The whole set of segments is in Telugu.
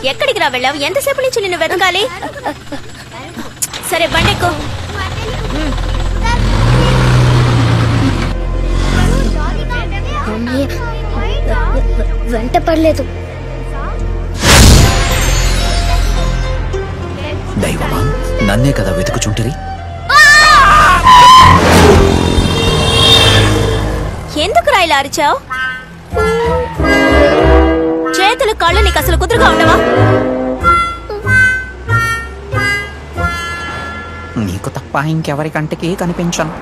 ఎక్కడికి రా వెళ్ళావు ఎంతసేపు నుంచి నిన్ను వెతకాలి సరే బండెక్కు మమ్మీ వెంట పడలేదు దైవమా నన్నే కదా వెతుకుచుంటిరి ఎందుకు రా ఇలా అరిచావు చేతులు కళ్ళు నీకు అసలు కుదురుగా ఉండవా నీకు తప్ప ఇంకెవరి కంటికి కనిపించను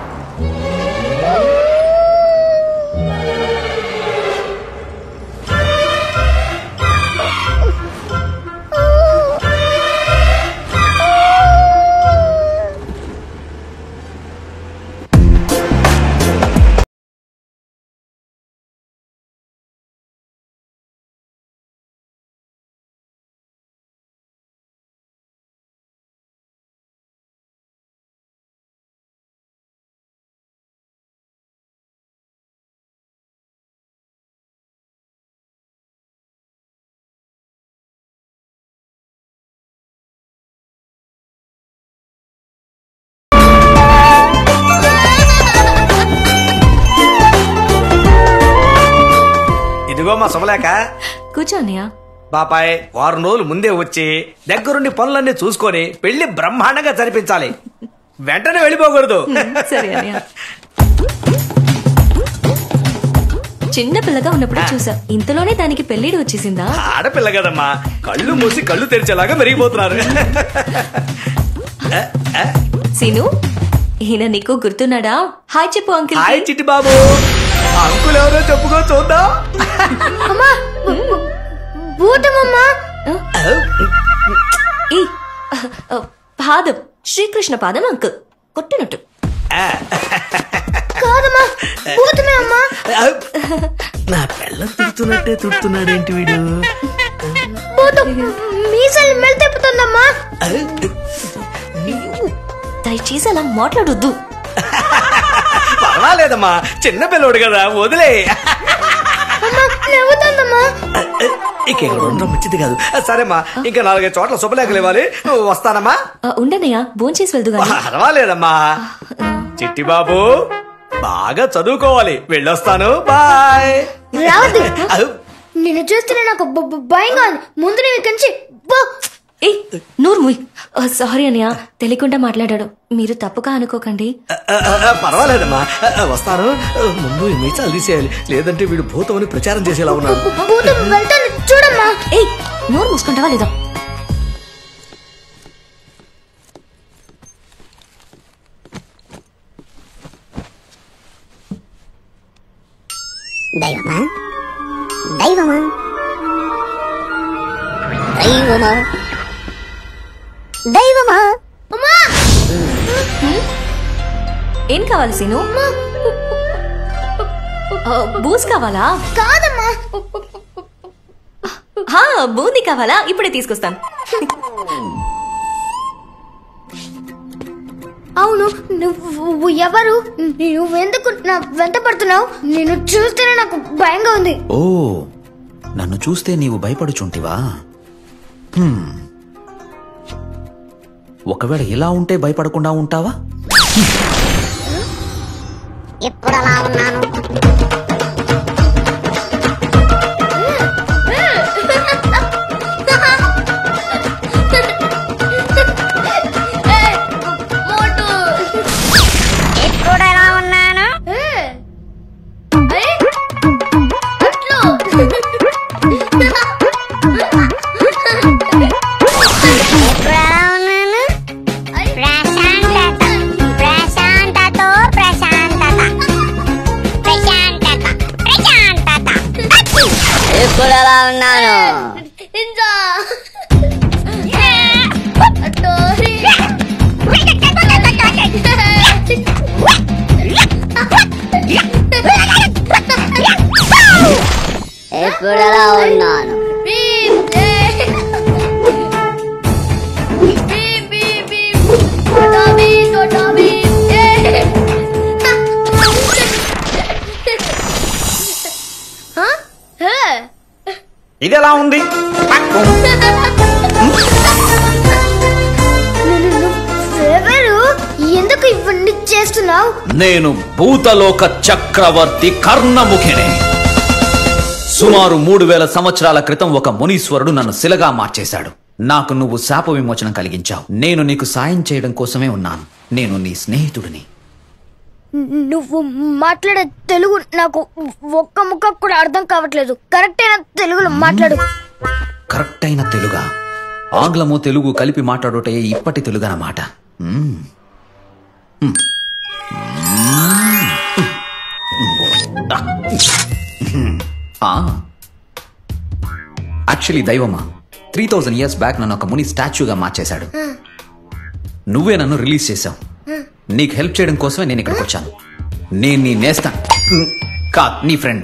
ఇదిగో మా శుభలేఖ కూర్చోన్నయ్య బాపాయ్ వారం రోజులు ముందే వచ్చి దగ్గరుండి పనులన్నీ చూసుకొని పెళ్లి బ్రహ్మాండంగా జరిపించాలి వెంటనే వెళ్ళిపోకూడదు సరే అన్నయ్య చిన్న పిల్లగా ఉన్నప్పుడు చూసా ఇంతలోనే దానికి పెళ్లిడి వచ్చేసిందా ఆడపిల్ల కదమ్మా కళ్ళు మూసి కళ్ళు తెరిచేలాగా మెరిగిపోతున్నారు సీను ఈయన నీకు గుర్తున్నాడా హాయ్ చెప్పు uncle hi Chitti Babu uncle ఎవరో చెప్పుకో చూద్దాం అమ్మా భూతమమ్మా ఈ పాదం శ్రీకృష్ణ పాదం అంకుల్ కొట్టినట్టు కాదమ్మా భూతమే అమ్మా నా పిల్లని తిడుతున్నట్టే తిడుతున్నాడేంటి వీడు భూతం మీసాలు మెల్తెప్పుతుందమ్మా దయచేసి అలా మాట్లాడొద్దు పర్వాలేదమ్మా చిన్న పిల్లోడు కదా వదిలే అమ్మా నవ్వుతుందమ్మా ఇక ఇక్కడ ఉండడం మంచిది కాదు సరేమ్మా ఇంకా నాలుగైదు చోట్ల శుభలేఖలు ఇవ్వాలి వస్తానమ్మా ఆ, ఉండన్నయ్య భోంచేసి వెళ్దు గాని పర్వాలేదమ్మా చిట్టి బాబు బాగా చదువుకోవాలి వెళ్ళొస్తాను బాయ్ రావద్దు నిన్ను చూస్తేనే నాకు బ- బ- భయంగా ఉంది ముందు నువ్వు ఇక్కడి నుంచి పో. ఏ నూరు ముయ్ సారీ అన్నయ్య తెలియకుండా మాట్లాడాడు మీరు తప్పుగా అనుకోకండి ఆ, ఆ, ఆ, పర్వాలేదమ్మా ఆ, ఆ, వస్తాను ఆ, ముందు ఈ మీసాలు తీసేయాలి లేదంటే వీడు భూతమని ప్రచారం చేసేలా ఉన్నాడు భూతం వెళ్తాను చూడమ్మా ఏ నోరు మూసుకుంటావా లేదా దైవమా దైవమా దైవమా దైవమా ఏం కావాలి సీను ఆ, బూస్ కావాలా కాదమ్మా హా, బూందీ కావాలా ఇప్పుడే తీసుకొస్తాను అవును నువ్వు ఎవరు నువ్వెందుకు నా వెంట పడుతున్నావు నేను చూస్తేనే నాకు భయంగా ఉంది ఓ నన్ను చూస్తే నీవు భయపడుచుంటివా హ్మ్. ఒకవేళ ఇలా ఉంటే భయపడకుండా ఉంటావా ఇప్పుడు అలా ఉన్నాను ఇప్పుడు ఎలా ఉన్నాను ఇప్పుడు ఎలా ఉన్నాను ప్రశాంతత ప్రశాంతతో ప్రశాంతత ప్రశాంతత ప్రశాంతత ఇప్పుడు ఎలా ఉన్నాను ఇప్పుడు ఎలా ఉన్నాను ఇది ఎలా ఉంది నువ్వెవరు ఎందుకు ఇవన్నీ చేస్తున్నావు నేను భూతలోక చక్రవర్తి కర్ణముఖిని సుమారు మూడు వేల సంవత్సరాల క్రితం ఒక మునీశ్వరుడు నన్ను శిలగా మార్చేశాడు నాకు నువ్వు శాప విమోచనం కలిగించావు నేను నీకు సాయం చేయడం కోసమే ఉన్నాను నేను నీ స్నేహితుడిని నువ్వు మాట్లాడే తెలుగు నాకు ఒక్క ముక్క కూడా అర్థం కావట్లేదు కరెక్ట్ అయిన తెలుగులో మాట్లాడు కరెక్ట్ అయిన తెలుగా ఆంగ్లము తెలుగు కలిపి మాట్లాడుటే ఇప్పటి తెలుగు అన్నమాట మ్మ్. మ్మ్. ఆ. యాక్చువల్లీ దైవమా త్రీ థౌజండ్ ఇయర్స్ బ్యాక్ నన్ను ఒక ముని స్టాచ్యూగా మార్చేశాడు నువ్వే నన్ను రిలీజ్ చేశావు నీకు హెల్ప్ చేయడం కోసమే నేను ఇక్కడికి వచ్చాను నేను నీ నేస్తా కా నీ ఫ్రెండ్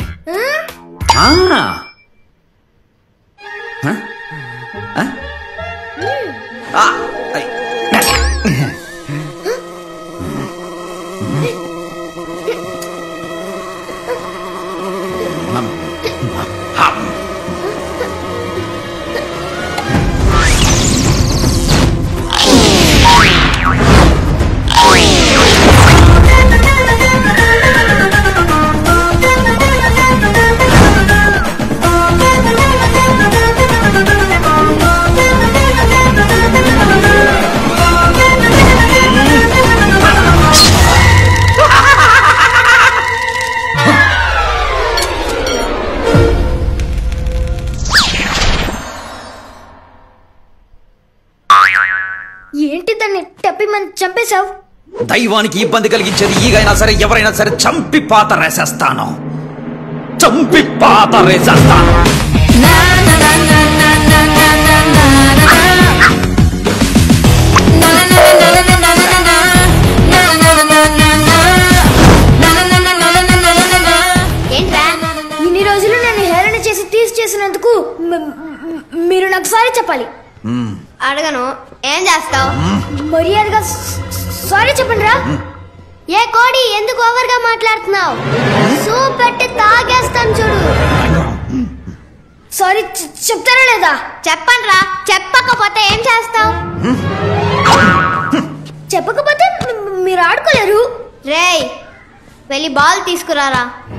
ఏంటి దాన్ని టప్పి మనం చంపేశావు దైవానికి ఇబ్బంది కలిగించేది ఈగైనా సరే ఎవరైనా సరే చంపి పాత రేసేస్తాను చంపి పాత రేసేస్తాను ఏంట్రా ఇన్ని రోజులు నన్ను హేళన చేసి తీసి చేసినందుకు మ- మ- మీరు నాకు సారీ చెప్పాలి అడగను ఏం చేస్తావు మర్యాదగా సారీ చెప్పండి రా ఏ కోడి ఎందుకు ఓవర్ గా మాట్లాడుతున్నావు సూ పెట్టి తాగేస్తాను చూడు సారీ చెప్తారా లేదా చెప్పండి రా చెప్పకపోతే ఏం చేస్తావు చెప్పకపోతే మ- మీరు ఆడుకోలేరు రేయ్ వెళ్ళి బాల్ తీసుకురారా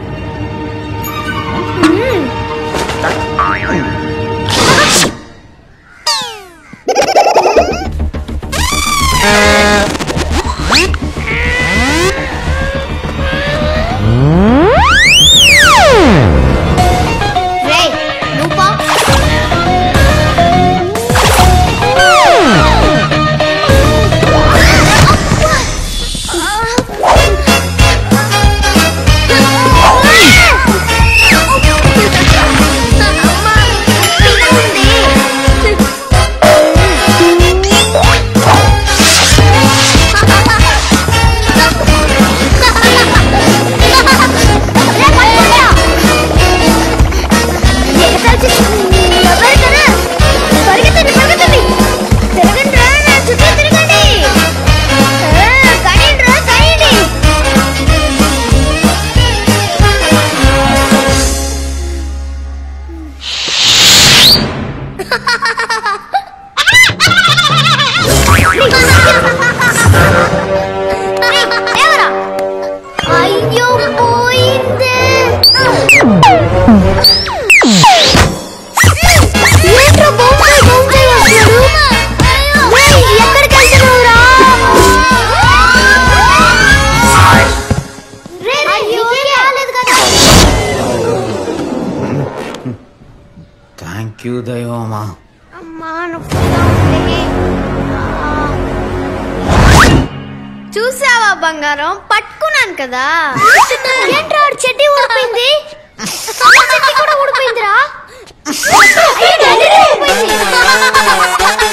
రేయ్ నువ్వు పో. ఎవరికైనా పరిగెత్తండి పరిగెత్తండి తిరగండి రా నా చుట్టూ తిరగండి ఆ, కనియండి రా కనియండి ఎవరా అయ్యో పోయిందే ఏంట్రా బొంబాయి బొంబాయి వస్తున్నాడు రేయ్, ఎక్కడికి వెళ్తున్నావురా రే రే నీకేం రాలేదు కదా థ్యాంక్ యూ దైవమా అమ్మా నొప్పిగా ఉంది చూసావా బంగారం పట్టుకున్నాను కదా ఏంట్రా వాడి చెడ్డీ ఊడిపోయింది చెడ్డీ కూడా ఊడిపోయిందిరా ఊడిపోయింది